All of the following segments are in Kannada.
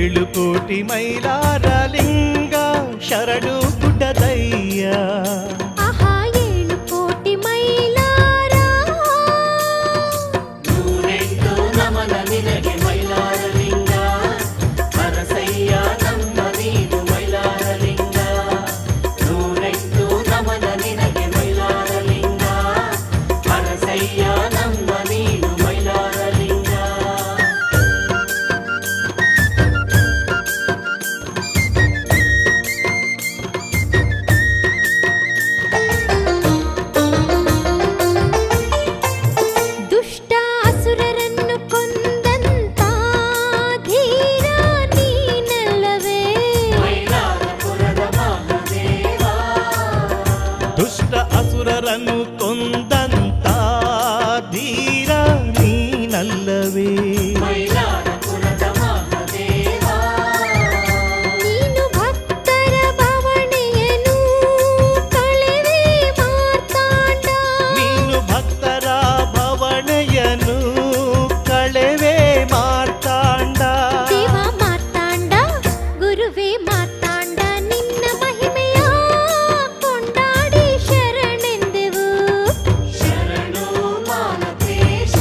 ಏಳು ಕೋಟಿ ಮೈಲಾರ ಲಿಂಗ ಶರಣು ಗುಡ್ಡದಯ್ಯ ಆಹಾ ಏಳು ಕೋಟಿ ಮೈಲಾರ ನೂರೆಂಟು ನಮನ ನಿನಗೆ ಮೈಲಾರಲಿಂಗ ಹರಸಯ್ಯ ನಮ್ಮ ನೀನು ಮೈಲಾರಲಿಂಗ ನೂರೆಂಟು ನಮನ ನಿನಗೆ ಮೈಲಾರಲಿಂಗ ಹರಸಯ್ಯ ನಮ್ಮ ನೀನು ಮೈಲಾರಲಿಂಗ ದುಷ್ಟ ಅಸುರರನ್ನು ಕೊಂದಂತ ಧೀರ ನೀನಲ್ಲವೇ ಮೈಲಾರಪುರದ ಮಹಾದೇವ ದುಷ್ಟ ಅಸುರರನ್ನು ಕೊಂದಂತ ಧೀರ ನೀನಲ್ಲವೇ ಮೈಲಾರಪುರದ ಮಹಾದೇವ ನೀನು ಭಕ್ತರ ಬವಣೆಯನು ಕಳೆವೆ ಮಾರ್ತಾಂಡ ನೀನು ಭಕ್ತರ ಭವಣೆಯನು ಕಳೆವೆ ಮಾರ್ತಾಂಡ ದೇವ ಮಾರ್ತಾಂಡ ಗುರುವೇ ಮಾರ್ತಾಂಡ ನಿನ್ನ ಮಹಿಮೆಯ ಕೊಂಡಾಡಿ ಶರಣೆಂದೆವು ಶರಣು ಮಾನತೇಶ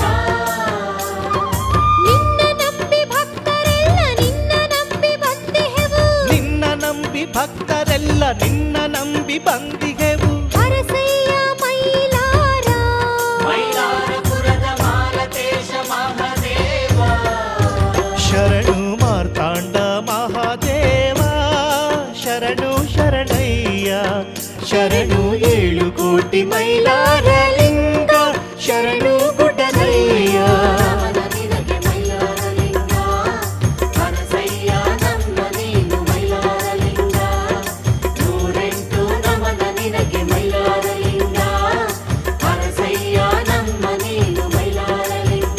ನಿನ್ನ ನಂಬಿ ಭಕ್ತರೆಲ್ಲ ನಿನ್ನ ನಂಬಿ ಬಂದೆವು ನಿನ್ನ ನಂಬಿ ಭಕ್ತರೆಲ್ಲ ನಿನ್ನ ನಂಬಿ ಬಂದಿಗೆವು ಹರಸಯ್ಯ ಮೈಲಾರ ಮೈಲಾರಪುರದ ಮಾಲತೇಶ ಮಹಾದೇವ ಶರಣು ಮಾರ್ತಾಂಡ ಮಹಾದೇವ ಶರಣು ಶರಣಯ್ಯ ಶರಣು ಏಳು ಕೋಟಿ ಮೈಲಾರ ಲಿಂಗ ಶರಣು ಗುಡ್ಡದಯ್ಯ ನಮನ ನಿನಗೆ ಮೈಲಾರಲಿಂಗ ಹರಸಯ್ಯ ನಮ್ಮ ನೀನು ಮೈಲಾರಲಿಂಗ ನೂರೆಂಟು ನಮನ ನಿನಗೆ ಮೈಲಾರಲಿಂಗ ಹರಸಯ್ಯ ನಮ್ಮ ನೀನು ಮೈಲಾರಲಿಂಗ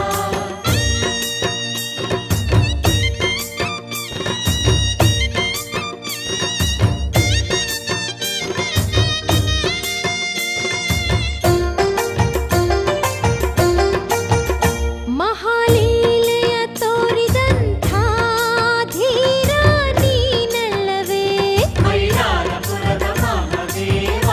ಮಹಾಲೀಲೆಯ ತೋರಿದಂಥ ಧೀರ ನೀನಲ್ಲವೇ ಮೈಲಾರಪುರದ ಮಹಾದೇವ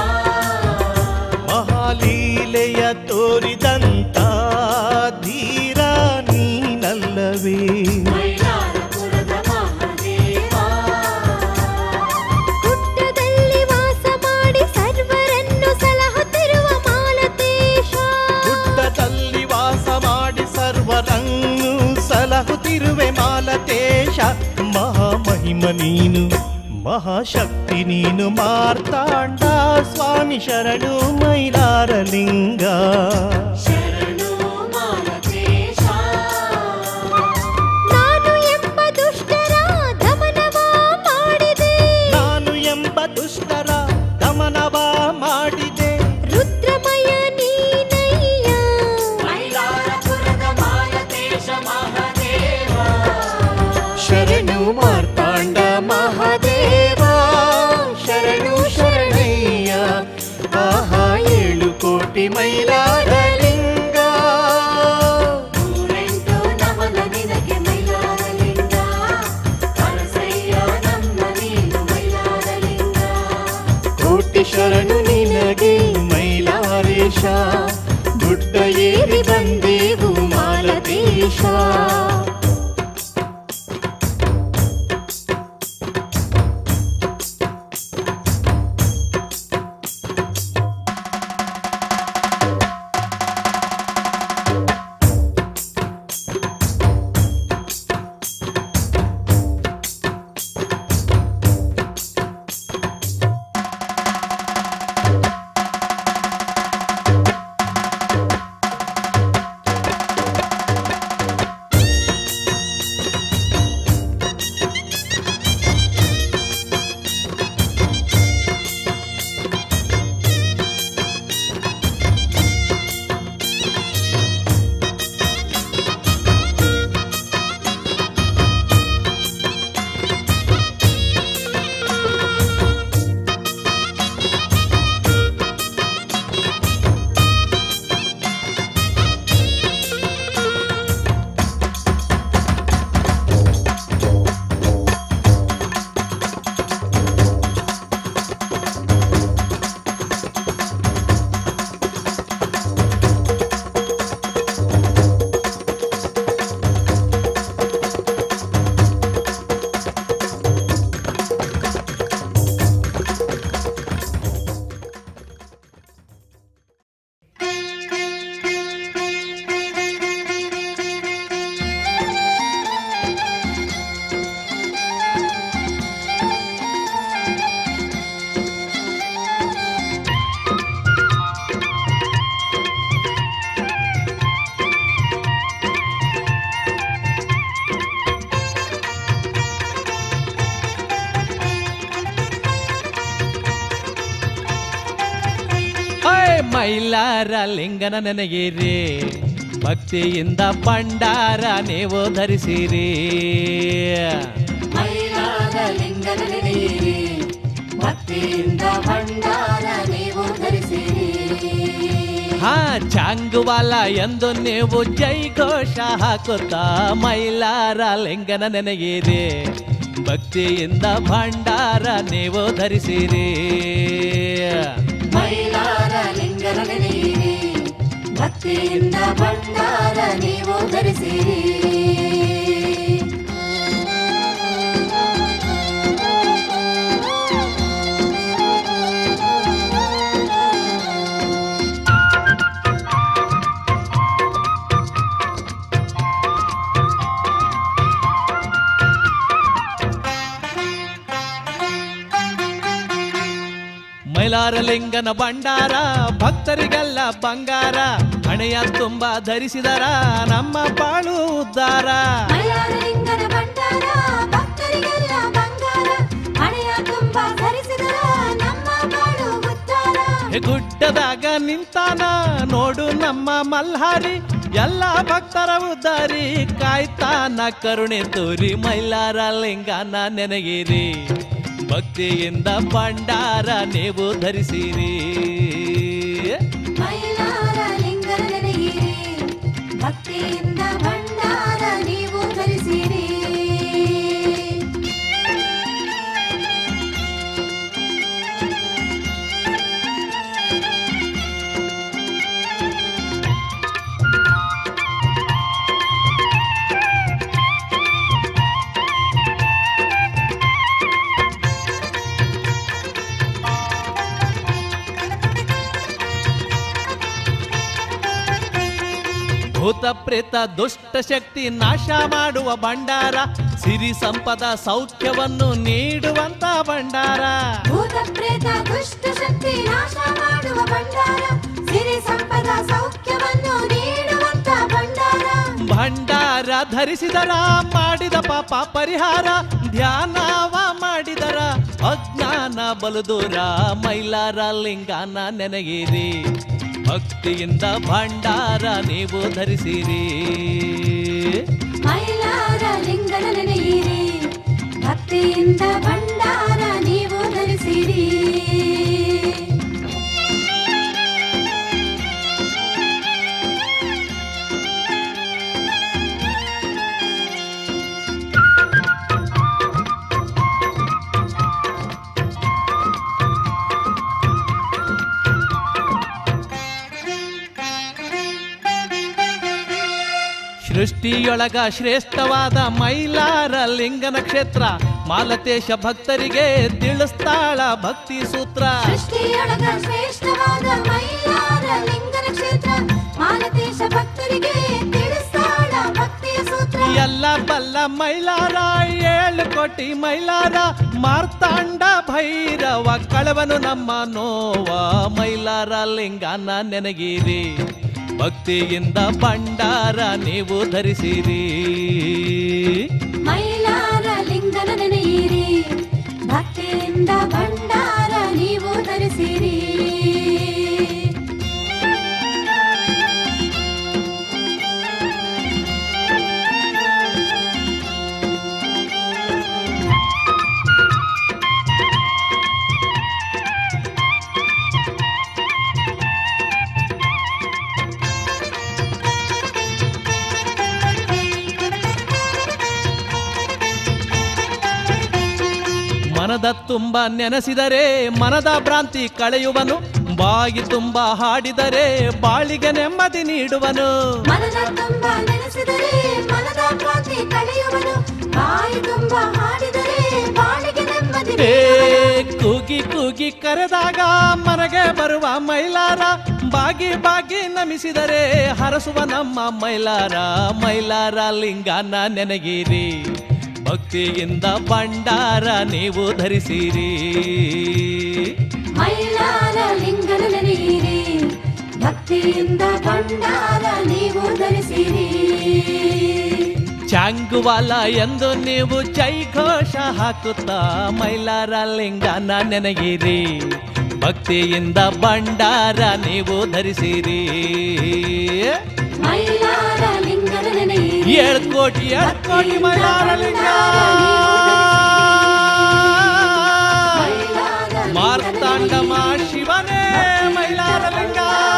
ಮಹಾಲೀಲೆಯ ತೋರಿದಂತ ಧೀರ ನೀನಲ್ಲವೇ ಮೈಲಾರಪುರದ ಮಹಾದೇವ ಗುಡ್ಡದಲ್ಲಿ ವಾಸ ಮಾಡಿ ಸರ್ವರನ್ನು ಸಲಹುತ್ತಿರುವ ಮಾಲತೇಶ ಗುಡ್ಡದಲ್ಲಿ ವಾಸ ಮಾಡಿ ಸರ್ವರನ್ನು ಸಲಹುತ್ತಿರುವೆ ಮಾಲತೇಶ ಮಹಾಮಹಿಮ ನೀನು ಮಹಾಶಕ್ತಿ ನೀನು ಮಾರ್ತಾಂಡ ಸ್ವಾಮಿ ಶರಣು ಮೈಲಾರಲಿಂಗ ಶರಣು ಮಾನತೇಶ ನಾನು ಎಂಬ ದುಷ್ಟರ ದಮನವ ಮಾಡಿದೆ ನಾನು ಎಂಬ ದುಷ್ಟರ ದಮನವ ಮಾಡಿದೆ ರುದ್ರಮಯ ನೀನಯ್ಯ ಮೈಲಾರಪುರದ ಮಾಲತೇಶ ಮಹಾದೇವ ಶರಣು ಮಾರ್ತಾಂಡ ಮಹಾದೇವ ಶರಣು ಶರಣಯ್ಯ ಆಹಾ ಏಳು ಕೋಟಿ ಮೈಲಾರಲಿಂಗ ನೂರೆಂಟು ನಮನ ನಿನಗೆ ಮೈಲಾರಲಿಂಗ ಹರಸಯ್ಯ ನಮ್ಮ ನೀನು ಮೈಲಾರಲಿಂಗ ಕೋಟಿ ಶರಣು ನಿನಗೆ ಮೈಲಾರೇಶ ಗುಡ್ಡ ಏರಿ ಬಂದೇವು ಮಾಲತೇಶ ಮೈಲಾರ ಲಿಂಗನ ನೆನಗಿರಿ ಭಕ್ತಿಯಿಂದ ಭಂಡಾರ ನೀವು ಧರಿಸಿರಿ ಮೈಲಾರ ಲಿಂಗನ ನೆನೆಯಿರಿ ಭಕ್ತಿಯಿಂದ ಭಂಡಾರ ನೀವು ಧರಿಸಿರಿ ಹಾ ಚಾಂಗುವಾಲ ಎಂದು ನೀವು ಜೈ ಘೋಷ ಹಾಕುತ್ತಾ ಮೈಲಾರ ಲಿಂಗನ ನೆನಗಿರಿ ಭಕ್ತಿಯಿಂದ ಭಂಡಾರ ನೀವು ಧರಿಸಿರಿ ಮೈಲಾರ ಲಿಂಗನ ನೆನೆಯಿರಿ ಭಕ್ತಿಯಿಂದ ಭಂಡಾರ ನೀವು ಧರಿಸಿರಿ ಮೈಲಾರ ಲಿಂಗನ ಭಂಡಾರ ಭಕ್ತರಿಗೆಲ್ಲ ಬಂಗಾರ ಹಣೆಯ ತುಂಬ ಧರಿಸಿದರ ನಮ್ಮ ಬಾಳು ಉದ್ಧಾರ ಮೈಲಾರ ಲಿಂಗನ ಭಂಡಾರ ಭಕ್ತರಿಗೆಲ್ಲ ಬಂಗಾರ ಹಣೆಯ ತುಂಬ ಧರಿಸಿದರ ನಮ್ಮ ಬಾಳು ಉದ್ಧಾರ ಹೆ ಗುಡ್ಡದಾಗ ನಿಂತಾನ ನೋಡು ನಮ್ಮ ಮಲ್ಹಾರಿ ಎಲ್ಲ ಭಕ್ತರ ಉದ್ದಾರಿ ಕಾಯ್ತಾನ ಕರುಣೆ ತೋರಿ ಮೈಲಾರ ಲಿಂಗನ ನೆನಗಿರಿ ಭಕ್ತಿಯಿಂದ ಭಂಡಾರ ನೀವು ಧರಿಸಿರಿ ಮೈಲಾರ ಲಿಂಗನ ನೆನೆಯಿರಿ ಭಕ್ತಿಯಿಂದ ಭಂಡಾರ ನೀವು ಧರಿಸಿರಿ ಭೂತ ಪ್ರೇತ ದುಷ್ಟ ಶಕ್ತಿ ನಾಶ ಮಾಡುವ ಭಂಡಾರ ಸಿರಿ ಸಂಪದ ಸೌಖ್ಯವನ್ನು ನೀಡುವಂತ ಭಂಡಾರ ಭೂತ ಪ್ರೇತ ದುಷ್ಟ ಶಕ್ತಿ ನಾಶ ಮಾಡುವ ಭಂಡಾರ ಸಿರಿ ಸಂಪದ ಸೌಖ್ಯವನ್ನು ನೀಡುವಂತ ಭಂಡಾರ ಭಂಡಾರ ಧರಿಸಿದರ ಮಾಡಿದ ಪಾಪ ಪರಿಹಾರ ಧ್ಯಾನವ ಮಾಡಿದರ ಅಜ್ಞಾನ ಬಲದೂರ ಮೈಲಾರ ಲಿಂಗನ ನೆನಗಿರಿ ಭಕ್ತಿಯಿಂದ ಭಂಡಾರ ನೀವು ಧರಿಸಿರಿ ಮೈಲಾರ ಲಿಂಗನ ನೆನೆಯಿರಿ ಭಕ್ತಿಯಿಂದ ಭಂಡಾರ ನೀವು ಧರಿಸಿರಿ ಸೃಷ್ಟಿಯೊಳಗ ಶ್ರೇಷ್ಠವಾದ ಮೈಲಾರ ಲಿಂಗನ ಕ್ಷೇತ್ರ ಮಾಲತೇಶ ಭಕ್ತರಿಗೆ ತಿಳಿಸ್ತಾಳ ಭಕ್ತಿ ಸೂತ್ರ ಸೃಷ್ಟಿಯೊಳಗ ಶ್ರೇಷ್ಠವಾದ ಮೈಲಾರ ಲಿಂಗನ ಕ್ಷೇತ್ರ ಮಾಲತೇಶ ಭಕ್ತರಿಗೆ ತಿಳಿಸ್ತಾಳ ಭಕ್ತಿಯ ಸೂತ್ರ ಎಲ್ಲ ಬಲ್ಲ ಮೈಲಾರ ಏಳು ಕೋಟಿ ಮೈಲಾರ ಮಾರ್ತಾಂಡ ಭೈರವ ಕಳವನು ನಮ್ಮ ನೋವ ಮೈಲಾರ ಲಿಂಗನ ನೆನಗಿರಿ ಭಕ್ತಿಯಿಂದ ಭಂಡಾರ ನೀವು ಧರಿಸಿರಿ ಮೈಲಾರ ಲಿಂಗನ ನೆನೆಯಿರಿ ಭಕ್ತಿಯಿಂದ ಭಂಡಾರ ನೀವು ಧರಿಸಿರಿ ಮನದ ತುಂಬ ನೆನೆಸಿದರೆ ಮನದ ಭ್ರಾಂತಿ ಕಳೆಯುವನು ಬಾಗಿ ತುಂಬ ಹಾಡಿದರೆ ಬಾಳಿಗೆ ನೆಮ್ಮದಿ ನೀಡುವನು ಮನದ ತುಂಬ ನೆನೆಸಿದರೆ ಮನದ ಕ್ರಾಂತಿ ಕಳೆಯುವನು ಬಾಯಿ ತುಂಬ ಹಾಡಿದರೆ ಬಾಳಿಗೆ ನೆಮ್ಮದಿ ಏ ನೀಡುವನು. ಕೂಗಿ ಕೂಗಿ ಕರೆದಾಗ ಮನೆಗೆ ಬರುವ ಮೈಲಾರ ಬಾಗಿ ಬಾಗಿ ನಮಿಸಿದರೆ ಹರಸುವ ನಮ್ಮ ಮೈಲಾರ ಮೈಲಾರ ಲಿಂಗನ ನೆನಗಿರಿ ಭಕ್ತಿಯಿಂದ ಭಂಡಾರ ನೀವು ಧರಿಸಿರಿ ಮೈಲಾರ ಲಿಂಗನ ನೆನೆಯಿರಿ ಭಕ್ತಿಯಿಂದ ಭಂಡಾರ ನೀವು ಧರಿಸಿರಿ ಚಾಂಗುವಾಲ ಎಂದು ನೀವು ಜೈ ಘೋಷ ಹಾಕುತ್ತಾ ಮೈಲಾರ ಲಿಂಗನ ನೆನಗಿರಿ ಭಕ್ತಿಯಿಂದ ಭಂಡಾರ ನೀವು ಧರಿಸಿರಿ ಮೈಲಾರ ಲಿಂಗನ ನೆನೆಯಿರಿ ಏಳು ಕೋಟಿ ಏಳು ಕೋಟಿ ಮೈಲಾರ ಲಿಂಗ ಮಾರ್ತಾಂಡಮ ಶಿವನೇ ಮೈಲಾರ ಲಿಂಗ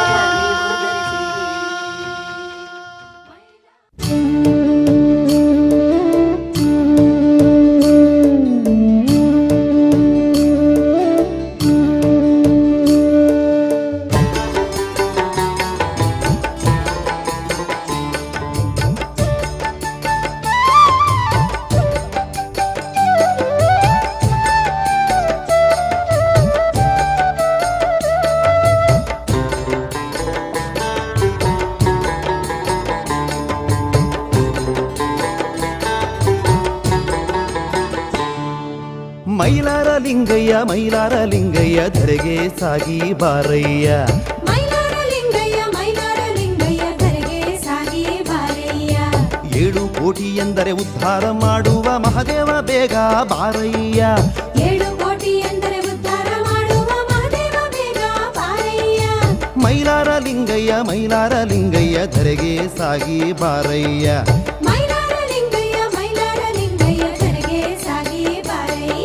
ಮೈಲಾರ ಲಿಂಗಯ್ಯ ಮೈಲಾರ ಲಿಂಗಯ್ಯ ಧರೆಗೆ ಸಾಗಿ ಬಾರಯ್ಯ ಮೈಲಾರ ಲಿಂಗಯ್ಯ ಮೈಲಾರ ಲಿಂಗಯ್ಯ ಧರೆಗೆ ಸಾಗಿ ಬಾರಯ್ಯ ಏಳು ಕೋಟಿ ಎಂದರೆ ಉದ್ಧಾರ ಮಾಡುವ ಮಹದೇವ ಬೇಗ ಬಾರಯ್ಯ ಏಳು ಕೋಟಿ ಎಂದರೆ ಉದ್ಧಾರ ಮಾಡುವ ಮಹಾದೇವ ಬೇಗ ಬಾರಯ್ಯ ಮೈಲಾರ ಲಿಂಗಯ್ಯ ಮೈಲಾರ ಲಿಂಗಯ್ಯ ಧರೆಗೆ ಸಾಗಿ ಬಾರಯ್ಯ ಮೈಲಾರ ಲಿಂಗಯ್ಯ ಮೈಲಾರ ಲಿಂಗಯ್ಯ ಧರೆಗೆ ಸಾಗಿ ಬಾರಯ್ಯ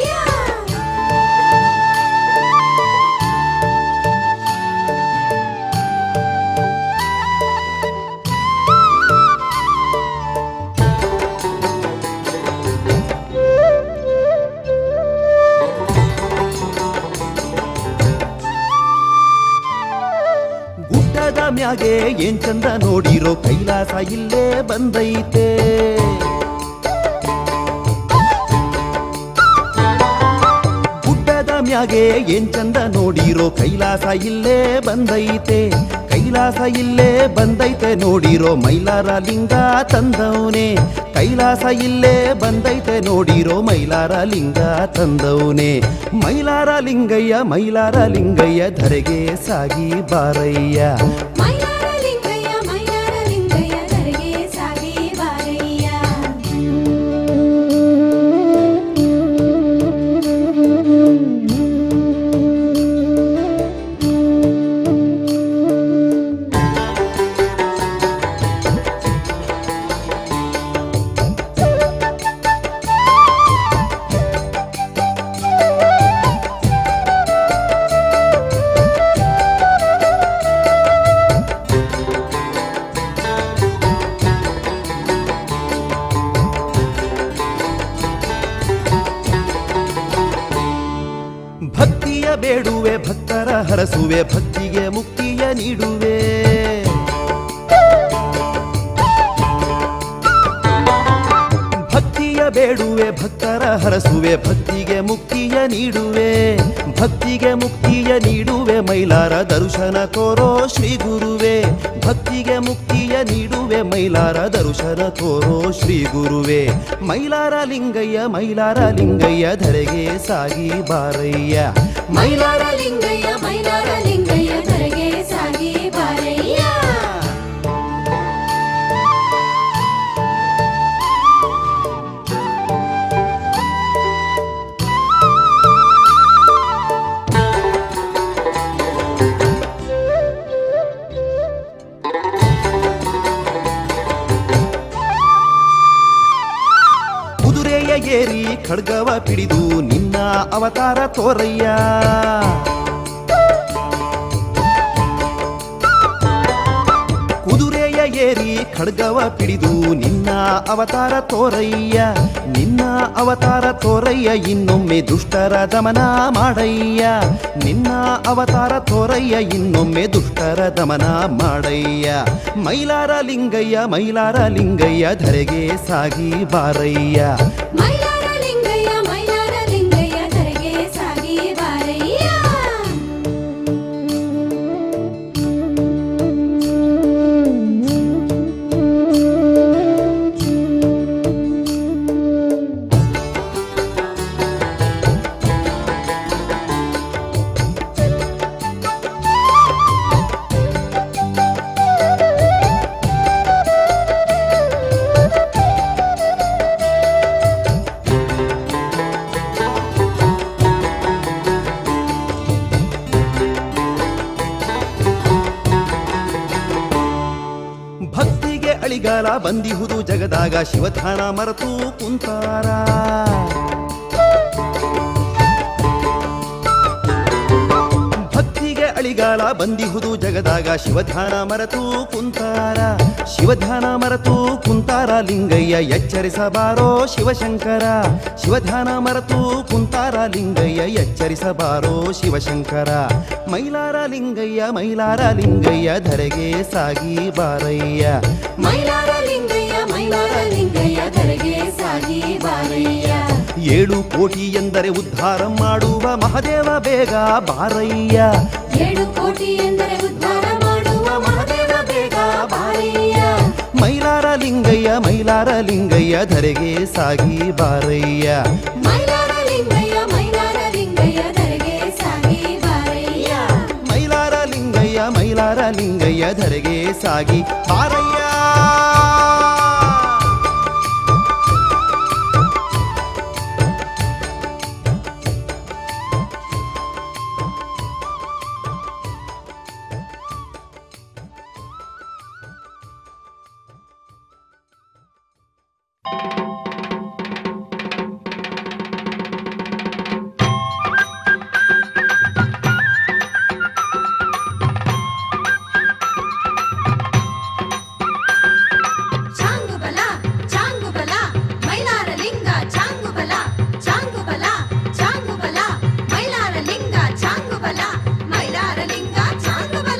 ಗುಡ್ಡದ ಮ್ಯಾಗೆ ಏನ್ ಚಂದ ನೋಡಿರೋ ಕೈಲಾಸ ಇಲ್ಲೇ ಬಂದೈತೆ ಗುಡ್ಡದ ಮ್ಯಾಗೆ ಏನ್ ಚಂದ ನೋಡಿರೋ ಕೈಲಾಸ ಇಲ್ಲೇ ಬಂದೈತೆ ಕೈಲಾಸ ಇಲ್ಲೇ ಬಂದೈತೆ ನೋಡಿರೋ ಮೈಲಾರ ಲಿಂಗ ತಂದವನೇ ಕೈಲಾಸ ಇಲ್ಲೇ ಬಂದೈತೆ ನೋಡಿರೋ ಮೈಲಾರ ಲಿಂಗ ತಂದವನೇ ಮೈಲಾರ ಲಿಂಗಯ್ಯ ಮೈಲಾರ ಲಿಂಗಯ್ಯ ಧರೆಗೆ ಸಾಗಿ ಬಾರಯ್ಯ ಮೈಲಾರ ಲಿಂಗಯ್ಯ ಮೈಲಾರ ಲಿಂಗಯ್ಯ ಧರೆಗೆ ಸಾಗಿ ಬಾರಯ್ಯ ಭಕ್ತಿಯ ಬೇಡುವೆ ಭಕ್ತರ ಹರಸುವೆ ಭಕ್ತಿಗೆ ಮುಕ್ತಿಯ ನೀಡುವೆ ಭಕ್ತಿಯ ಬೇಡುವೆ ಭಕ್ತರ ಹರಸುವೆ ಭಕ್ತಿಗೆ ಮುಕ್ತಿಯ ನೀಡುವೆ ಭಕ್ತಿಗೆ ಮುಕ್ತಿಯ ನೀಡುವೆ ಮೈಲಾರ ದರ್ಶನ ತೋರೋ ಶ್ರೀ ಗುರುವೆ ಭಕ್ತಿಗೆ ಮುಕ್ತಿಯ ನೀಡುವೆ ಮೈಲಾರ ದರ್ಶನ ತೋರೋ ಶ್ರೀ ಗುರುವೆ ಮೈಲಾರ ಲಿಂಗಯ್ಯ ಮೈಲಾರ ಲಿಂಗಯ್ಯ ಧರೆಗೆ ಸಾಗಿ ಬಾರಯ್ಯ ಮೈಲಾರ ಲಿಂಗಯ್ಯ ಮೈಲಾರ ಲಿಂಗಯ್ಯ ಧರೆಗೆ ಸಾಗಿ ಬಾರಯ್ಯ ಕುದುರೆಯ ಏರಿ ಖಡ್ಗವ ಪಿಡಿದು ನಿನ್ನ ಅವತಾರ ತೋರಯ್ಯ ಕುದುರೆಯ ಏರಿ ಖಡ್ಗವ ಪಿಡಿದು ನಿನ್ನ ಅವತಾರ ತೋರಯ್ಯ ನಿನ್ನ ಅವತಾರ ತೋರಯ್ಯ ಇನ್ನೊಮ್ಮೆ ದುಷ್ಟರ ದಮನ ಮಾಡಯ್ಯ ನಿನ್ನ ಅವತಾರ ತೋರಯ್ಯ ಇನ್ನೊಮ್ಮೆ ದುಷ್ಟರ ದಮನ ಮಾಡಯ್ಯ ಮೈಲಾರ ಲಿಂಗಯ್ಯ ಮೈಲಾರ ಲಿಂಗಯ್ಯ ಧರೆಗೆ ಸಾಗಿ ಬಾರಯ್ಯ ಮೈಲಾರ ಲಿಂಗಯ್ಯ ಮೈಲಾರ ಲಿಂಗಯ್ಯ ಧರೆಗೆ ಸಾಗಿ ಬಾರಯ್ಯ ಬಂದಿಹುದು ಜಗದಾಗ ಶಿವಧ್ಯಾನ ಮರೆತು ಕುಂತಾರ ಭಕ್ತಿಗೆ ಅಳಿಗಾಲ ಬಂದಿಹುದು ಜಗದಾಗ ಶಿವಧ್ಯಾನ ಮರೆತು ಕುಂತಾರ ಶಿವಧ್ಯಾನ ಮರೆತು ಕುಂತಾರ ಲಿಂಗಯ್ಯ ಎಚ್ಚರಿಸಬಾರೋ ಶಿವಶಂಕರ ಶಿವಧ್ಯಾನ ಮರೆತು ಕುಂತಾರ ಲಿಂಗಯ್ಯ ಎಚ್ಚರಿಸಬಾರೋ ಶಿವಶಂಕರ ಮೈಲಾರ ಲಿಂಗಯ್ಯ ಮೈಲಾರ ಲಿಂಗಯ್ಯ ಧರೆಗೆ ಸಾಗಿ ಬಾರಯ್ಯ ಮೈಲಾರ ಲಿಂಗಯ್ಯ ಮೈಲಾರ ಲಿಂಗಯ್ಯ ಧರೆಗೆ ಸಾಗಿ ಬಾರಯ್ಯ ಏಳು ಕೋಟಿ ಎಂದರೆ ಉದ್ಧಾರ ಮಾಡುವ ಮಹದೇವ ಬೇಗ ಬಾರಯ್ಯ ಏಳು ಕೋಟಿ ಎಂದರೆ ಉದ್ಧಾರ ಮಾಡುವ ಮಹಾದೇವ ಬೇಗ ಬಾರಯ್ಯ ಮೈಲಾರ ಲಿಂಗಯ್ಯ ಮೈಲಾರ ಲಿಂಗಯ್ಯ ಧರೆಗೆ ಸಾಗಿ ಬಾರಯ್ಯ ಮೈಲಾರ ಲಿಂಗಯ್ಯ ಮೈಲಾರ ಲಿಂಗಯ್ಯ ಧರೆಗೆ ಸಾಗಿ ಬಾರಯ್ಯ ಮೈಲಾರ ಲಿಂಗಯ್ಯ ಮೈಲಾರ ಲಿಂಗಯ್ಯ ಧರೆಗೆ ಸಾಗಿ ಬಾರಯ್ಯ ಚಾಂಗುಬಲ ಚಾಂಗುಬಲ ಮೈಲಾರ ಲಿಂಗ ಚಾಂಗುಬಲ ಚಾಂಗುಬಲ ಚಾಂಗುಬಲ ಮೈಲಾರ ಲಿಂಗ ಚಾಂಗುಬಲ ಮೈಲಾರ ಲಿಂಗ ಚಾಂಗುಬಲ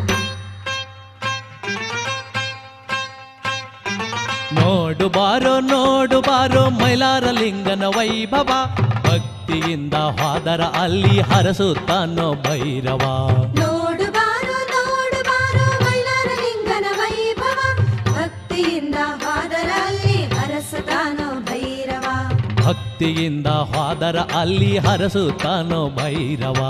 ನೋಡು ಬಾರೋ ನೋಡು ಬಾರೋ ಮೈಲಾರ ಲಿಂಗನ ವೈಭವ ಭಕ್ತಿಯಿಂದ ಹಾದರ ಅಲ್ಲಿ ಹರಸುತ್ತಾನೋ ಭೈರವ ನೋಡು ಬಾರೋ ನೋಡು ಬಾರೋ ಮೈಲಾರ ಲಿಂಗನ ವೈಭವ ಭಕ್ತಿಯಿಂದ ಹಾದರಲ್ಲಿ ಹರಸುತ್ತಾನೋ ಭೈರವ ಭಕ್ತಿಯಿಂದ ಹಾದರ ಅಲ್ಲಿ ಹರಸುತ್ತಾನೋ ಭೈರವ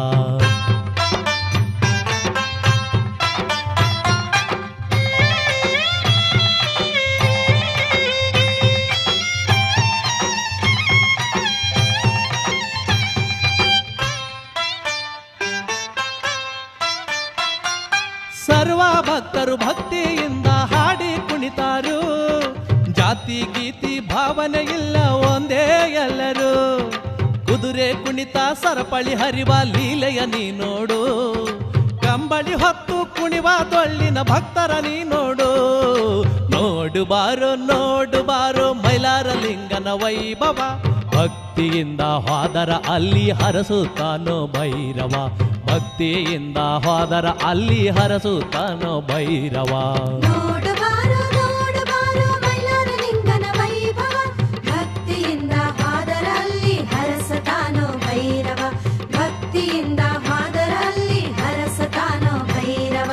ಸರ್ವ ಭಕ್ತರು ಭಕ್ತಿಯಿಂದ ಹಾಡಿ ಕುಣಿತಾರು ಜಾತಿ ಗೀತಿ ಭಾವನೆ ಇಲ್ಲ ಒಂದೇ ಎಲ್ಲರೂ ಕುದುರೆ ಕುಣಿತ ಸರಪಳಿ ಹರಿವ ಲೀಲೆಯ ನೀ ನೋಡು ಕಂಬಳಿ ಹೊತ್ತು ಕುಣಿವ ತೊಳ್ಳಿನ ಭಕ್ತರ ನೀ ನೋಡು ನೋಡು ಬಾರೋ ನೋಡು ಬಾರೋ ಮೈಲಾರ ಲಿಂಗನ ವೈಭವ ಭಕ್ತಿಯಿಂದ ಹಾದರ ಅಲ್ಲಿ ಹರಸುತ್ತಾನೋ ಭೈರವ ಭಕ್ತಿಯಿಂದ ಹೋದರ ಅಲ್ಲಿ ಹರಸುತ್ತಾನೋ ಭೈರವ ನೋಡು ಬಾರೋ ನೋಡು ಬಾರೋ ಮೈಲಾರ ಲಿಂಗನ ವೈಭವ ಭಕ್ತಿಯಿಂದ ಹಾದರಲ್ಲಿ ಹರಸತಾನೋ ಭೈರವ ಭಕ್ತಿಯಿಂದ ಹಾದರಲ್ಲಿ ಹರಸತಾನೋ ಭೈರವ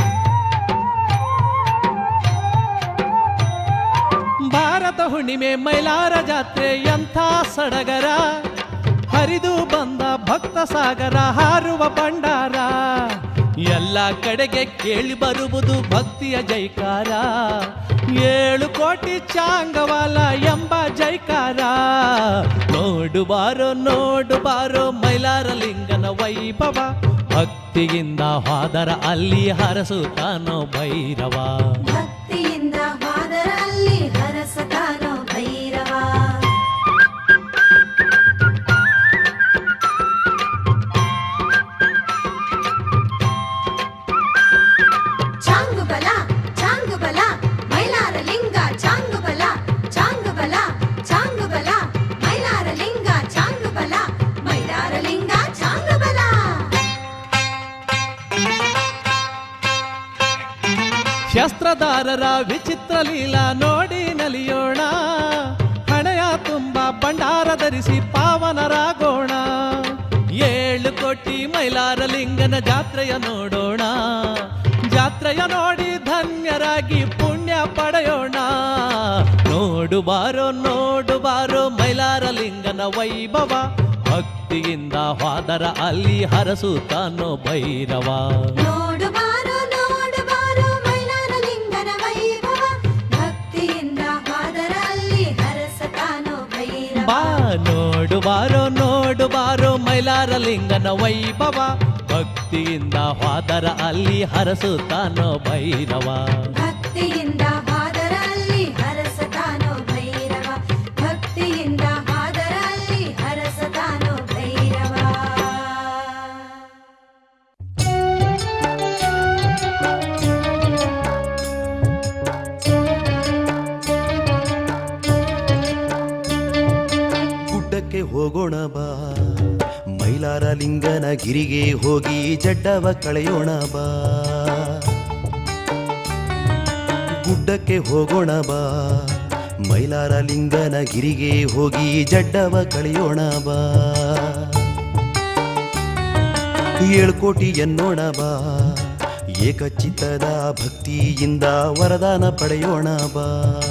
ಭಾರತ ಹುಣ್ಣಿಮೆ ಮೈಲಾರ ಜಾತ್ರೆ ಎಂಥ ಸಡಗರ ಹರಿದು ಬಂದ ಭಕ್ತ ಸಾಗರ ಹಾರುವ ಭಂಡಾರ ಎಲ್ಲ ಕಡೆಗೆ ಕೇಳಿ ಬರುವುದು ಭಕ್ತಿಯ ಜೈಕಾರ ಏಳು ಕೋಟಿ ಚಾಂಗವಾಲ ಎಂಬ ಜೈಕಾರ ನೋಡು ಬಾರೋ ನೋಡು ಬಾರೋ ಮೈಲಾರ ಲಿಂಗನ ವೈಭವ ಭಕ್ತಿಯಿಂದ ಹಾದರ ಅಲ್ಲಿ ಹರಸುತ್ತಾನೋ ಭೈರವ ಭಕ್ತಿಯಿಂದ ಹಾದರಲ್ಲಿ ಹರಸತಾನೋ ಭೈರವ ಚಾಂಗುಬಲ ಚಾಂಗುಬಲ ಮೈಲಾರ ಲಿಂಗ ಚಾಂಗುಬಲ ಚಾಂಗುಬಲ ಚಾಂಗುಬಲ ಮೈಲಾರ ಲಿಂಗ ಚಾಂಗುಬಲ ಮೈಲಾರ ಲಿಂಗ ಚಾಂಗುಬಲ ಶಸ್ತ್ರಧಾರರ ವಿಚಿತ್ರ ಲೀಲಾ ನೋಡಿ ನಲಿಯೋಣ ಹಣೆಯ ತುಂಬ ಭಂಡಾರ ಧರಿಸಿ ಪಾವನರಾಗೋಣ ಏಳು ಕೋಟಿ ಮೈಲಾರ ಲಿಂಗನ ಜಾತ್ರೆಯ ನೋಡೋಣ ಜಾತ್ರೆಯ ನೋಡಿ ಧನ್ಯರಾಗಿ ಪುಣ್ಯ ಪಡೆಯೋಣ ನೋಡು ಬಾರೋ ನೋಡು ಬಾರೋ ಮೈಲಾರ ಲಿಂಗನ ವೈಭವ ಭಕ್ತಿಯಿಂದ ಹಾದರ ಅಲ್ಲಿ ಹರಸುತ್ತಾನೋ ಭೈರವ ನೋಡು ಬಾರೋ ನೋಡು ಬಾರೋ ಮೈಲಾರ ಲಿಂಗನ ವೈಭವ ಭಕ್ತಿಯಿಂದ ಹಾದರಲ್ಲಿ ಹರಸತಾನೋ ಭೈರವ ಬಾ ನೋಡು ಬಾರೋ ನೋಡು ಬಾರೋ ಮೈಲಾರ ಲಿಂಗನ ವೈಭವ ಭಕ್ತಿಯಿಂದ ಹಾದರ ಅಲ್ಲಿ ಹರಸುತ್ತಾನೋ ಭೈರವ ಭಕ್ತಿಯಿಂದ ಹಾದರಲ್ಲಿ ಗುಡ್ಡಕ್ಕೆ ಹೋಗೋಣ ಬಾ ಮೈಲಾರ ಲಿಂಗನ ಗಿರಿಗೆ ಹೋಗಿ ಜಡ್ಡವ ಕಳೆಯೋಣ ಬಾ ಗುಡ್ಡಕ್ಕೆ ಹೋಗೋಣ ಬಾ ಮೈಲಾರ ಲಿಂಗನ ಗಿರಿಗೆ ಹೋಗಿ ಜಡ್ಡವ ಕಳೆಯೋಣ ಬಾ ಏಳ್ಕೋಟಿ ಎನ್ನೋಣ ಬಾ ಏಕಚಿತ್ತದ ಭಕ್ತಿಯಿಂದ ವರದಾನ ಪಡೆಯೋಣ ಬಾ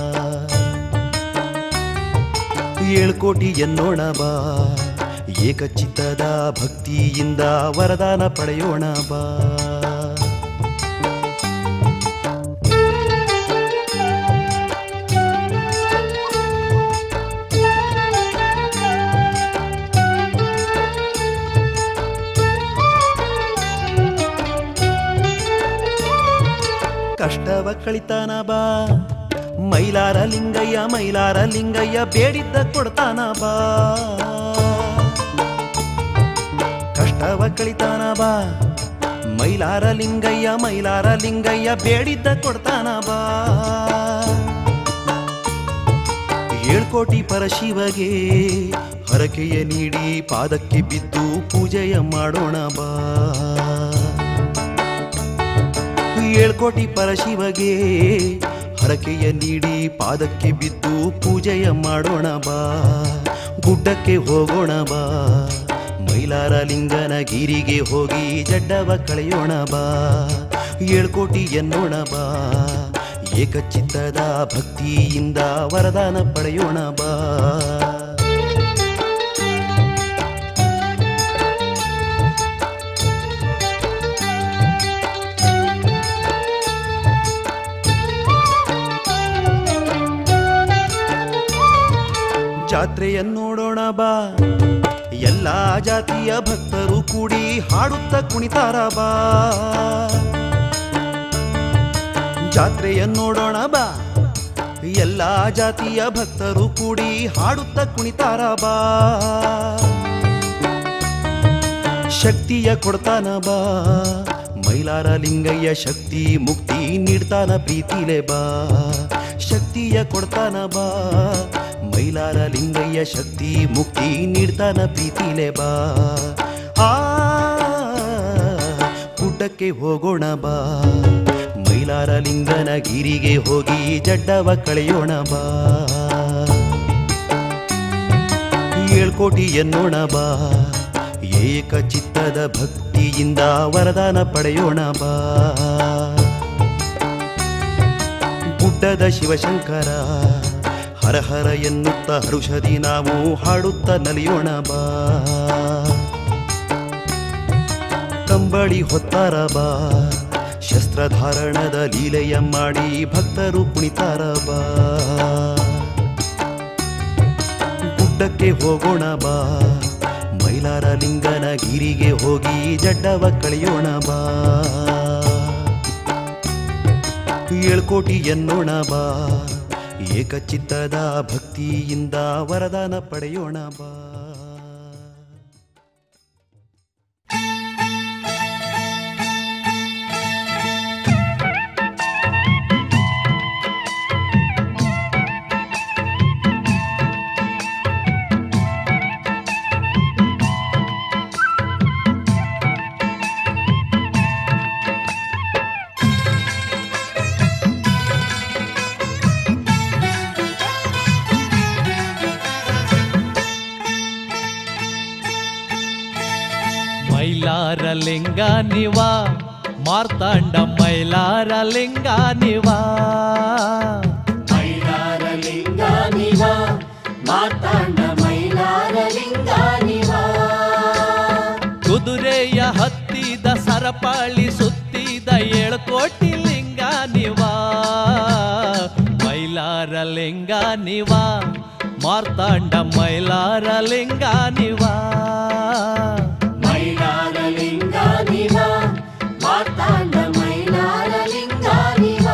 ಏಳ್ಕೋಟಿ ಎನ್ನೋಣ ಬಾ ಏಕಚಿತ್ತದ ಭಕ್ತಿಯಿಂದ ವರದಾನ ಪಡೆಯೋಣ ಬಾ ಕಷ್ಟವ ಕಳಿತಾನ ಬಾ ಮೈಲಾರ ಲಿಂಗಯ್ಯ ಮೈಲಾರ ಲಿಂಗಯ್ಯ ಬೇಡಿದ್ದ ಕೊಡ್ತಾನ ಬಾ ಕಷ್ಟವ ಕಳಿತಾನ ಬಾ ಮೈಲಾರ ಲಿಂಗಯ್ಯ ಮೈಲಾರ ಲಿಂಗಯ್ಯ ಬೇಡಿದ್ದ ಕೊಡ್ತಾನ ಬಾ ಏಳ್ಕೋಟಿ ಪರಶಿವಗೆ ಹರಕೆಯ ನೀಡಿ ಪಾದಕ್ಕೆ ಬಿದ್ದು ಪೂಜೆಯ ಮಾಡೋಣ ಬಾ ಏಳ್ಕೋಟಿ ಪರಶಿವಗೆ ಹರಕೆಯ ನೀಡಿ ಪಾದಕ್ಕೆ ಬಿದ್ದು ಪೂಜೆಯ ಮಾಡೋಣ ಬಾ ಗುಡ್ಡಕ್ಕೆ ಹೋಗೋಣ ಬಾ ಮೈಲಾರ ಲಿಂಗನ ಗಿರಿಗೆ ಹೋಗಿ ಜಡ್ಡವ ಕಳೆಯೋಣ ಬಾ ಏಳ್ಕೋಟಿ ಎನ್ನೋಣ ಬಾ ಏಕಚಿತ್ತದ ಭಕ್ತಿಯಿಂದ ವರದಾನ ಪಡೆಯೋಣ ಬಾ ಜಾತ್ರೆಯನ್ನು ನೋಡೋಣ ಬಾ ಎಲ್ಲಾ ಜಾತಿಯ ಭಕ್ತರು ಕೂಡಿ ಹಾಡುತ್ತ ಕುಣಿತಾರ ಬಾ ಜಾತ್ರೆಯನ್ನು ನೋಡೋಣ ಬಾ ಎಲ್ಲಾ ಜಾತಿಯ ಭಕ್ತರು ಕೂಡಿ ಹಾಡುತ್ತ ಕುಣಿತಾರ ಬಾ ಶಕ್ತಿಯ ಕೊಡ್ತಾನ ಬಾ ಮೈಲಾರ ಲಿಂಗಯ್ಯ ಶಕ್ತಿ ಮುಕ್ತಿ ನೀಡ್ತಾನ ಪ್ರೀತಿಲೆ ಬಾ ಶಕ್ತಿಯ ಕೊಡ್ತಾನ ಬಾ ಮೈಲಾರ ಲಿಂಗಯ್ಯ ಶಕ್ತಿ ಮುಕ್ತಿ ನೀಡ್ತಾನ ಪ್ರೀತಿಲೆ ಬಾ ಆ ಗುಡ್ಡಕ್ಕೆ ಹೋಗೋಣ ಬಾ ಮೈಲಾರ ಲಿಂಗನ ಗಿರಿಗೆ ಹೋಗಿ ಜಡ್ಡವ ಕಳೆಯೋಣ ಬಾ ಏಳ್ಕೋಟಿ ಎನ್ನೋಣ ಬಾ ಏಕ ಚಿತ್ತದ ಭಕ್ತಿಯಿಂದ ವರದಾನ ಪಡೆಯೋಣ ಬಾ ಗುಡ್ಡದ ಶಿವಶಂಕರ ಹರ ಹರ ಎನ್ನುತ್ತ ಹರುಷದಿ ನಾವು ಹಾಡುತ್ತ ನಲಿಯೋಣ ಬಾ ಕಂಬಳಿ ಹೊತ್ತಾರ ಬಾ ಶಸ್ತ್ರಧಾರಣದ ಲೀಲೆಯ ಮಾಡಿ ಭಕ್ತರು ಕುಣಿತಾರ ಬಾ ಗುಡ್ಡಕ್ಕೆ ಹೋಗೋಣ ಬಾ ಮೈಲಾರ ಲಿಂಗನ ಗಿರಿಗೆ ಹೋಗಿ ಜಡ್ಡವ ಕಳೆಯೋಣ ಬಾ ಏಳ್ಕೋಟಿ ಎನ್ನೋಣ ಬಾ ಏಕಚಿತ್ತದ ಭಕ್ತಿಯಿಂದ ವರದಾನ ಪಡೆಯೋಣ ಬಾ ಮೈಲಾರ ಲಿಂಗ ನಿವ ಮಾರ್ತಾಂಡ ಮೈಲಾರ ಲಿಂಗ ನಿವ ಮೈಲಾರ ಲಿಂಗ ನಿವ ಮಾತಾಂಡ ಮೈಲಾರ ಲಿಂಗ ನಿವ ಕುದುರೆಯ ಹತ್ತಿದ ಸರಪಾಳಿ ಸುತ್ತಿದ ಏಳ್ಕೋಟಿ ಲಿಂಗ ನಿವ ಮೈಲಾರ ಲಿಂಗ ನಿವ ಮಾರ್ತಾಂಡ ಮೈಲಾರ ಲಿಂಗ ನಿವ ಮೈಲಾರ ಲಿಂಗ ನಿವ ಮಾತಾಂಡ ಮೈಲಾರ ಲಿಂಗ ನಿವ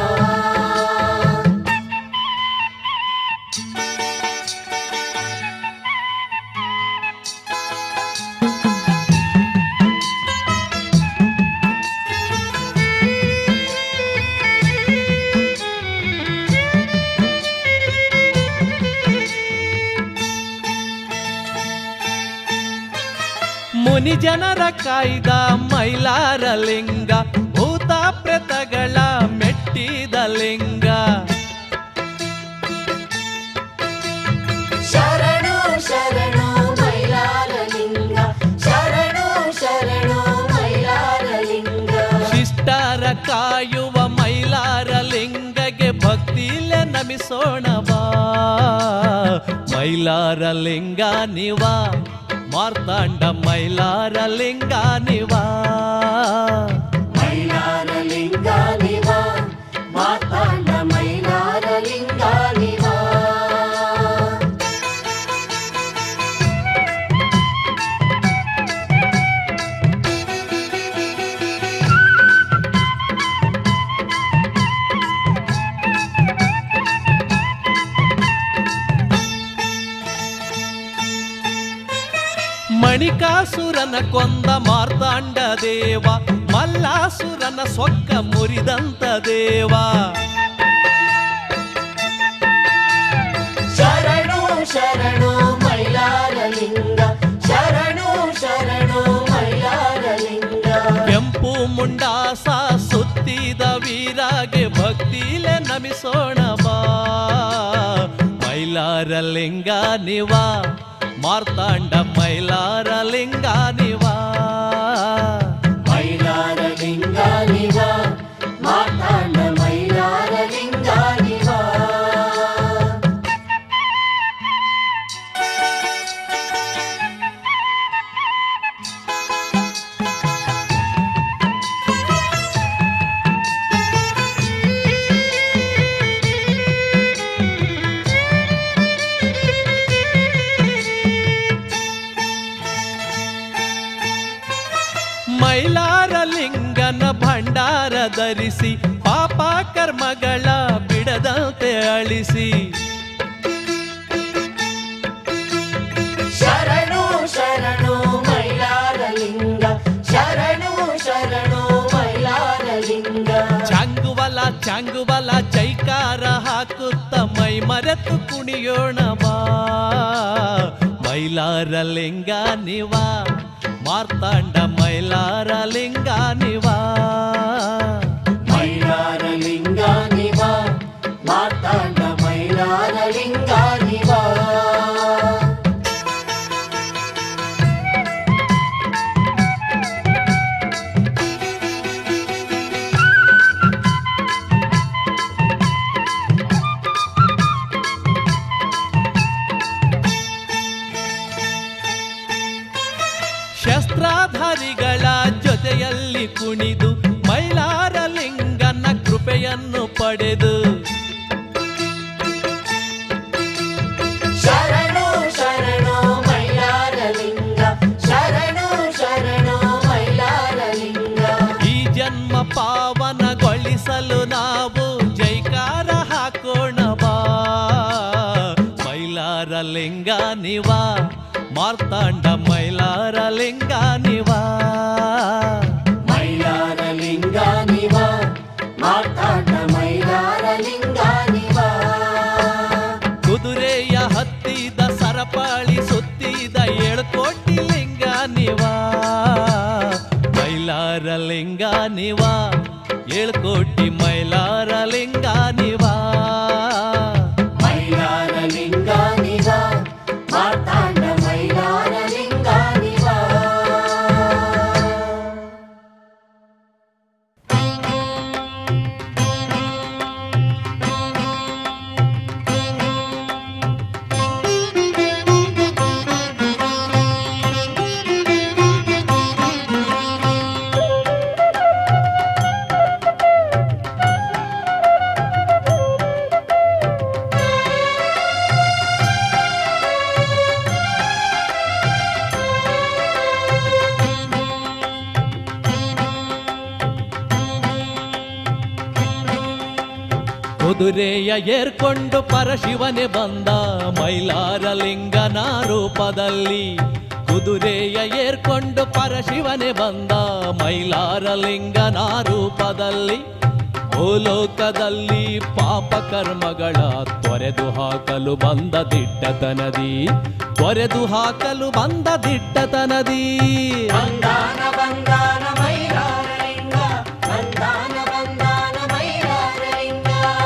ಮುನಿ ಜನರ ಕಾಯ್ದ ಮೈಲಾರ ಲಿಂಗ ಭೂತ ಪ್ರೇತಗಳ ಮೆಟ್ಟಿದ ಲಿಂಗ ಶರಣು ಶರಣು ಮೈಲಾರಲಿಂಗ ಶರಣು ಶರಣು ಮೈಲಾರಲಿಂಗ ಶಿಷ್ಟರ ಕಾಯುವ ಮೈಲಾರ ಲಿಂಗಗೆ ಭಕ್ತಿಲೆ ನಮಿಸೋಣ ಬಾ ಮೈಲಾರ ಲಿಂಗ ನಿವ ಮಾರ್ತಾಂಡ ಮೈಲಾರ ಲಿಂಗ ನಿವ ಮೈಲಾರಲಿಂಗ ನಿವ ಮಾತಾಂಡ ಮೈಲಾರಲಿಂಗ ನಿವ ಮಣಿಕಾಸುರನ ಕೊಂದ ಮಾರ್ತಾಂಡ ದೇವ ಮಲ್ಲಾಸುರನ ಸೊಕ್ಕ ಮುರಿದಂತ ದೇವ ಶರಣು ಶರಣು ಮೈಲಾರಲಿಂಗ ಶರಣು ಶರಣು ಮೈಲಾರಲಿಂಗ ಕೆಂಪು ಮುಂಡಾಸ ಸುತ್ತಿದ ವೀರಾಗೆ ಭಕ್ತಿಲೆ ನಮಿಸೋಣ ಬಾ ಮೈಲಾರ ಲಿಂಗ ನಿವ ಮಾರ್ತಾಂಡ ಮೈಲಾರ ಲಿಂಗ ನಿವ ಮೈಲಾರಲಿಂಗ ನಿವ ಮಾತಾಂಡ ಮೈಲಾರಲಿಂಗ ನಿವ ಮೈಲಾರ ಲಿಂಗನ ಭಂಡಾರ ಧರಿಸಿ ಪಾಪ ಕರ್ಮಗಳ ಬಿಡದಂತೆ ಅಳಿಸಿ ಶರಣು ಶರಣು ಮೈಲಾರಲಿಂಗ ಶರಣು ಶರಣು ಮೈಲಾರಲಿಂಗ ಚಾಂಗುವಲ ಚಾಂಗುವಲ ಜೈಕಾರ ಹಾಕುತ್ತ ಮೈ ಮರೆತು ಕುಣಿಯೋಣ ಬಾ ಮೈಲಾರ ಲಿಂಗ ನಿವ ಮಾರ್ತಾಂಡ ಮೈಲಾರ ಲಿಂಗ ನಿವ ಮೈಲಾರಲಿಂಗ ನಿವ ಮಾತಾಂಡ ಮೈಲಾರಲಿಂಗ ನಿವ ಶಸ್ತ್ರಾಧಾರಿಗಳ ಜೊತೆಯಲ್ಲಿ ಕುಣಿದು ಮೈಲಾರ ಲಿಂಗನ ಕೃಪೆಯನ್ನು ಪಡೆದು ಶರಣು ಶರಣು ಮೈಲಾರಲಿಂಗ ಶರಣು ಶರಣು ಮೈಲಾರಲಿಂಗ ಈ ಜನ್ಮ ಪಾವನಗೊಳಿಸಲು ನಾವು ಜೈಕಾರ ಹಾಕೋಣ ಬಾ ಮೈಲಾರ ಲಿಂಗ ನಿವ ಮಾರ್ತಾಂಡ ಮೈಲಾರ ಲಿಂಗ ನಿವ ಮೈಲಾರಲಿಂಗ ನಿವ ಮಾತಾಂಡ ಮೈಲಾರಲಿಂಗ ನಿವ ಕುದುರೆಯ ಹತ್ತಿದ ಸರಪಾಳಿ ಸುತ್ತಿದ ಏಳು ಕೋಟಿ ಲಿಂಗ ನಿವ ಮೈಲಾರ ಲಿಂಗ ನಿವ ಏಳು ಕೋಟಿ ಮೈಲಾರ ಲಿಂಗ ನಿವ ಮೈಲಾರಲಿಂಗ ನಿವ ಮಾತಾಂಡ ಮೈಲಾರಲಿಂಗ ನಿವ ಕುದುರೆಯ ಏರ್ಕೊಂಡು ಪರಶಿವನೇ ಬಂದ ಮೈಲಾರ ಲಿಂಗನ ರೂಪದಲ್ಲಿ ಕುದುರೆಯ ಏರ್ಕೊಂಡು ಪರಶಿವನೇ ಬಂದ ಮೈಲಾರ ಲಿಂಗನ ರೂಪದಲ್ಲಿ ಭೂಲೋಕದಲ್ಲಿ ಪಾಪ ಕರ್ಮಗಳ ತೊರೆದು ಹಾಕಲು ಬಂದ ದಿಟ್ಟತನದಿ ತೊರೆದು ಹಾಕಲು ಬಂದ ದಿಟ್ಟತನದಿ ಬಂದಾನ ಬಂದಾನ ಮೈಲಾರಲಿಂಗ ಬಂದಾನ ಬಂದಾನ ಮೈಲಾರಲಿಂಗ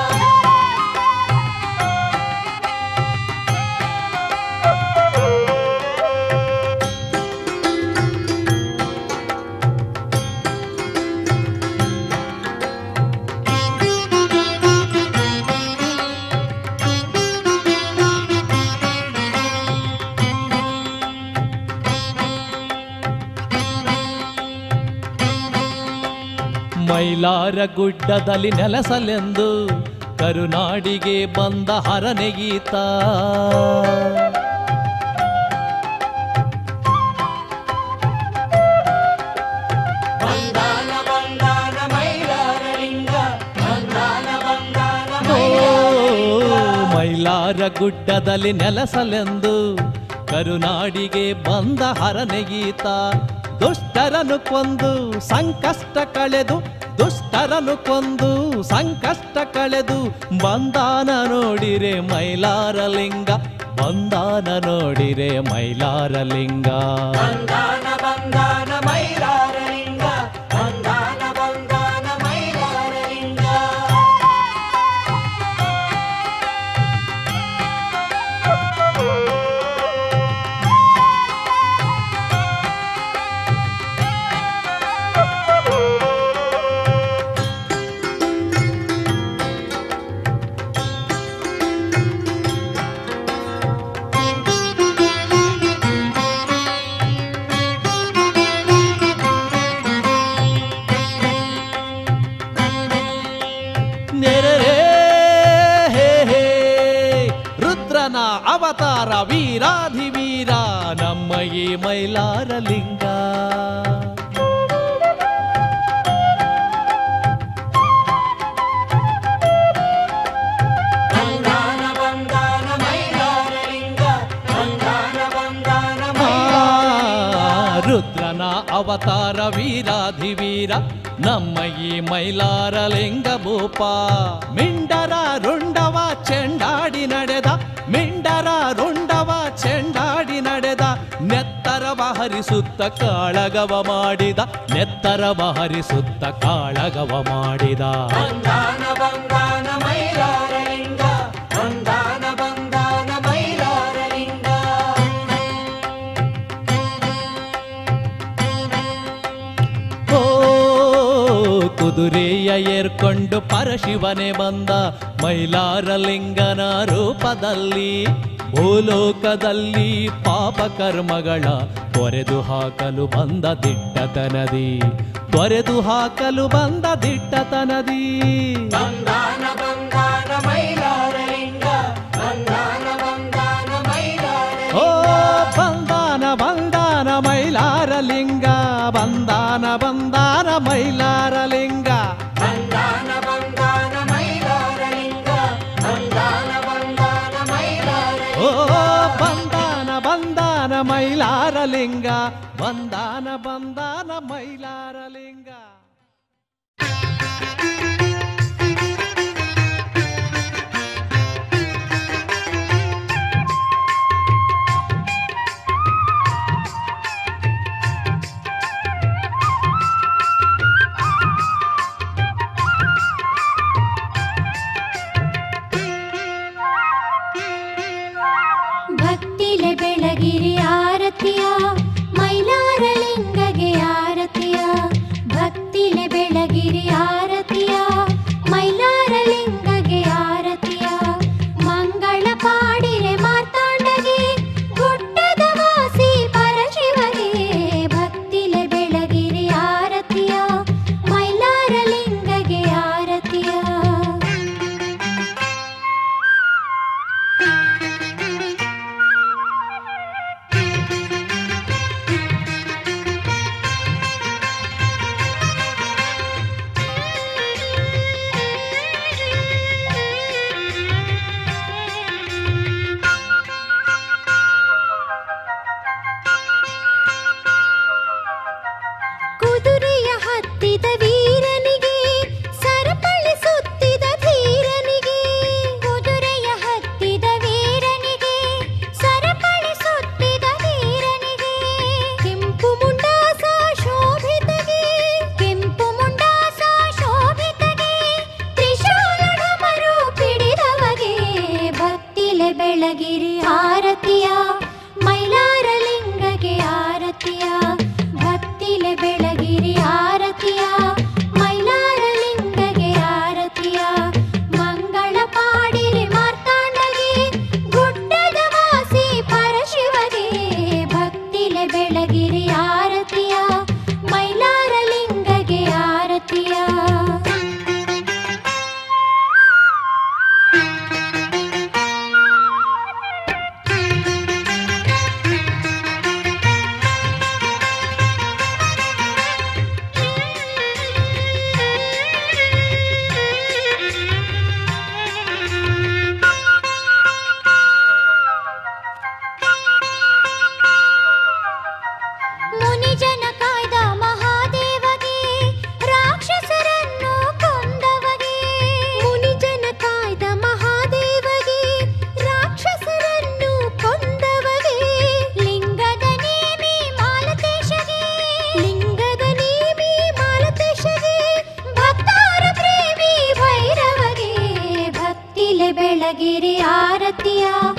ಮೈಲಾರ ಗುಡ್ಡದಲ್ಲಿ ನೆಲೆಸಲೆಂದು ಕರುನಾಡಿಗೆ ಬಂದ ಹರನೆಗೀತ ಬಂದಾನ ಬಂದಾನ ಮೈಲಾರಲಿಂಗ ಬಂದಾನ ಬಂದಾನ ಓ, ಮೈಲಾರಲಿಂಗ ಮೈಲಾರ ಗುಡ್ಡದಲ್ಲಿ ನೆಲೆಸಲೆಂದು ಕರುನಾಡಿಗೆ ಬಂದ ಹರನೆಗೀತ ದುಷ್ಟರನು ಕೊಂದು ಸಂಕಷ್ಟ ಕಳೆದು ದುಷ್ಟರನು ಕೊಂದು ಸಂಕಷ್ಟ ಕಳೆದು ಬಂದಾನ ನೋಡಿರೆ ಮೈಲಾರಲಿಂಗ ಬಂದಾನ ನೋಡಿರೆ ಮೈಲಾರಲಿಂಗ ಬಂದಾನ ಬಂದಾನ ಮೈಲಾರಲಿಂಗ ಬಂದಾನ ಬಂದಾನ ಮೈಲಾರಲಿಂಗ ನೆರರೇ ಹೇ ಹೇ ರುದ್ರನ ಅವತಾರ ವೀರಾಧಿವೀರ ನಮ್ಮ ಈ ಮೈಲಾರಲಿಂಗ ಬಂದಾನ ಬಂದಾನ ಮೈಲಾರಲಿಂಗ ಬಂದಾನ ಬಂದಾನ ಆ, ಮೈಲಾರಲಿಂಗ ರುದ್ರನ ಅವತಾರ ವೀರಾಧಿವೀರ ನಮ್ಮ ಈ ಮೈಲಾರಲಿಂಗ ಭೂಪ ಮಿಂಡರ ರುಂಡವ ಚೆಂಡಾಡಿ ನಡೆದ ಮಿಂಡರ ರುಂಡವ ಚೆಂಡಾಡಿ ನಡೆದ ನೆತ್ತರವ ಹರಿಸುತ್ತ ಕಾಳಗವ ಮಾಡಿದ ನೆತ್ತರವ ಹರಿಸುತ್ತ ಕಾಳಗವ ಮಾಡಿದ ಬಂದಾನ ಬಂದಾನ ಮೈಲಾರಲಿಂಗ ಬಂದಾನ ಬಂದಾನ ಮೈಲಾರಲಿಂಗ ಓ ಕುದುರೆಯ ಏರ್ಕೊಂಡು ಪರಶಿವನೇ ಬಂದ ಮೈಲಾರಲಿಂಗನ ರೂಪದಲ್ಲಿ ಭೂಲೋಕದಲ್ಲಿ ಪಾಪ ಕರ್ಮಗಳ ತೊರೆದು ಹಾಕಲು ಬಂದ ದಿಟ್ಟತನದಿ ತೊರೆದು ಹಾಕಲು ಬಂದ ದಿಟ್ಟತನದಿ ಬಂದಾನ ಬಂದಾನ ಮೈಲಾರಲಿಂಗ ಬಂದಾನ ಬಂದಾನ ಮೈಲಾರಲಿಂಗ ಓ ಬಂದಾನ ಬಂದಾನ ಮೈಲಾರಲಿಂಗ ಬಂದಾನ ಬಂದಾನ ಮೈಲಾರಲಿಂಗ ಬಂದಾನ ಬಂದಾನ ಮೈಲಾರಲಿಂಗ ಬಂದಾನ ಬಂದಾನ ಮೈಲಾರಲಿಂಗ ಓ ಬಂದಾನ ಬಂದಾನ ಮೈಲಾರಲಿಂಗ ಬಂದಾನ ಬಂದಾನ ಮೈಲಾರಲಿಂಗ ಭಕ್ತಿಲೆ ಬೆಳಗಿರಿ ಆರತಿಯ ಮೈಲಾರಲಿಂಗಗೆ ಆರತಿಯ ಭಕ್ತಿ ನಾಟ್ಯ